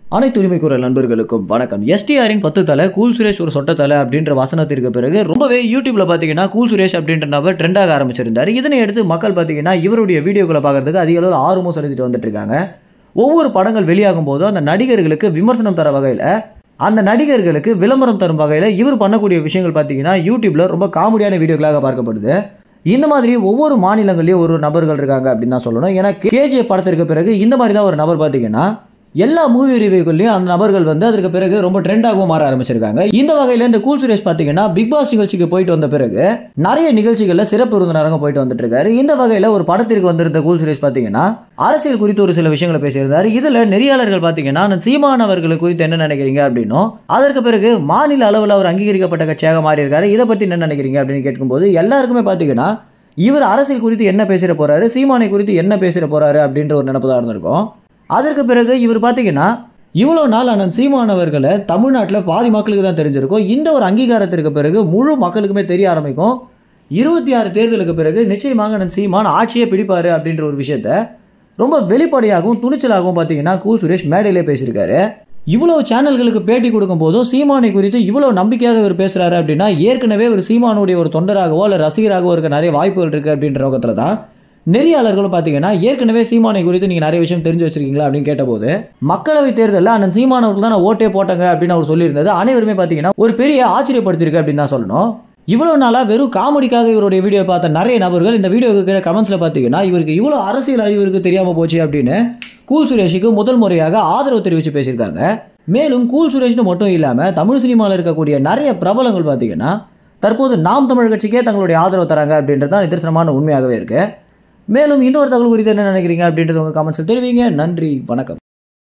அனைத்து உரிமை குரல் நண்பர்களுக்கும் வணக்கம் எஸ்டிஆரின் பத்து தலை கூல் சுரேஷ் ஒரு சொட்ட தலை அப்படின்ற வசனத்திற்கு பிறகு ரொம்பவே யூடியூப்ல பார்த்தீங்கன்னா கூல் சுரேஷ் அப்படின்ற நபர் ட்ரெண்டாக ஆரம்பிச்சிருந்தார் இதனை எடுத்து மக்கள் பார்த்தீங்கன்னா இவருடைய வீடியோக்களை பார்க்கறதுக்கு அதிக அளவில் ஆர்வமும் செலுத்திட்டு வந்துட்டு இருக்காங்க ஒவ்வொரு படங்கள் வெளியாகும் போதும் அந்த நடிகர்களுக்கு விமர்சனம் தர வகையில் அந்த நடிகர்களுக்கு விளம்பரம் தரும் வகையில் இவர் பண்ணக்கூடிய விஷயங்கள் பார்த்தீங்கன்னா யூடியூப்ல ரொம்ப காமெடியான வீடியோக்களாக பார்க்கப்படுது இந்த மாதிரி ஒவ்வொரு மாநிலங்கள்லயும் ஒரு நபர்கள் இருக்காங்க அப்படின்னு தான் சொல்லணும் ஏன்னா கேஜிஎஃப் படத்திற்கு பிறகு இந்த மாதிரி தான் ஒரு நபர் பார்த்தீங்கன்னா எல்லா மூவி ரிவ்யூக்கள்லையும் அந்த நபர்கள் வந்து அதற்கு பிறகு ரொம்ப ட்ரெண்டாகவும் மாற ஆரம்பிச்சிருக்காங்க இந்த வகையில் இந்த கூல் சுரேஷ் பார்த்தீங்கன்னா பிக் பாஸ் நிகழ்ச்சிக்கு போயிட்டு வந்த பிறகு நிறைய நிகழ்ச்சிகளில் சிறப்பு விருந்தினராக போயிட்டு வந்துட்டு இருக்காரு இந்த வகையில் ஒரு படத்திற்கு வந்திருந்த கூல் சுரேஷ் பார்த்தீங்கன்னா அரசியல் குறித்து ஒரு சில விஷயங்களை பேசியிருந்தார் இதில் நெறியாளர்கள் பார்த்தீங்கன்னா அந்த சீமான் அவர்கள் குறித்து என்ன நினைக்கிறீங்க அப்படின்னும் அதற்கு பிறகு மாநில அளவில் அவர் அங்கீகரிக்கப்பட்ட கட்சியாக மாறி இருக்காரு இதை பற்றி என்ன நினைக்கிறீங்க அப்படின்னு கேட்கும்போது எல்லாருக்குமே பார்த்தீங்கன்னா இவர் அரசியல் குறித்து என்ன பேசிட போறாரு சீமானை குறித்து என்ன பேசிட போறாரு அப்படின்ற ஒரு நினப்பு தான் இருந்திருக்கும் அதற்கு பிறகு இவர் பார்த்தீங்கன்னா இவ்வளோ நாள் அண்ணன் சீமானவர்களை தமிழ்நாட்டில் பாதி மக்களுக்கு தான் தெரிஞ்சிருக்கும் இந்த ஒரு அங்கீகாரத்திற்கு பிறகு முழு மக்களுக்குமே தெரிய ஆரம்பிக்கும் இருபத்தி ஆறு தேர்தலுக்கு பிறகு நிச்சயமாக அண்ணன் சீமான் ஆட்சியே பிடிப்பாரு அப்படின்ற ஒரு விஷயத்த ரொம்ப வெளிப்படையாகவும் துணிச்சலாகவும் பார்த்தீங்கன்னா கூல் சுரேஷ் மேடையிலே பேசியிருக்காரு இவ்வளவு சேனல்களுக்கு பேட்டி கொடுக்கும் போதும் சீமானை குறித்து இவ்வளவு நம்பிக்கையாக இவர் பேசுறாரு அப்படின்னா ஏற்கனவே ஒரு சீமானுடைய ஒரு தொண்டராகவோ இல்லை ரசிகராகவோ இருக்க நிறைய வாய்ப்புகள் இருக்கு அப்படின்ற நோக்கத்தில் தான் நெறியாளர்களும் பார்த்தீங்கன்னா ஏற்கனவே சீமானை குறித்து நீங்கள் நிறைய விஷயம் தெரிஞ்சு வச்சிருக்கீங்களா அப்படின்னு கேட்டபோது மக்களவை தேர்தலில் அண்ணன் சீமானவர்கள் தான் நான் ஓட்டே போட்டாங்க அப்படின்னு அவர் சொல்லியிருந்தது அனைவருமே பார்த்தீங்கன்னா ஒரு பெரிய ஆச்சரியப்படுத்திருக்கு அப்படின்னு தான் சொல்லணும் இவ்வளவு நாளா வெறும் காமெடிக்காக இவருடைய வீடியோ பார்த்த நிறைய நபர்கள் இந்த வீடியோக்கு கீழே கமெண்ட்ஸில் பார்த்தீங்கன்னா இவருக்கு இவ்வளோ அரசியல் அறிவு இருக்கு தெரியாமல் போச்சு அப்படின்னு கூல் சுரேஷுக்கு முதல் முறையாக ஆதரவு தெரிவித்து பேசியிருக்காங்க மேலும் கூல் சுரேஷ்னு மட்டும் இல்லாமல் தமிழ் சினிமாவில் இருக்கக்கூடிய நிறைய பிரபலங்கள் பார்த்தீங்கன்னா தற்போது நாம் தமிழ் கட்சிக்கே தங்களுடைய ஆதரவு தராங்க அப்படின்றது தான் நிதர்சனமான உண்மையாகவே இருக்கு மேலும் இன்னொரு தகவல் குறித்து என்ன நினைக்கிறீங்க அப்படின்றது உங்கள் கமெண்ட்ஸில் தெரிவிங்க நன்றி வணக்கம்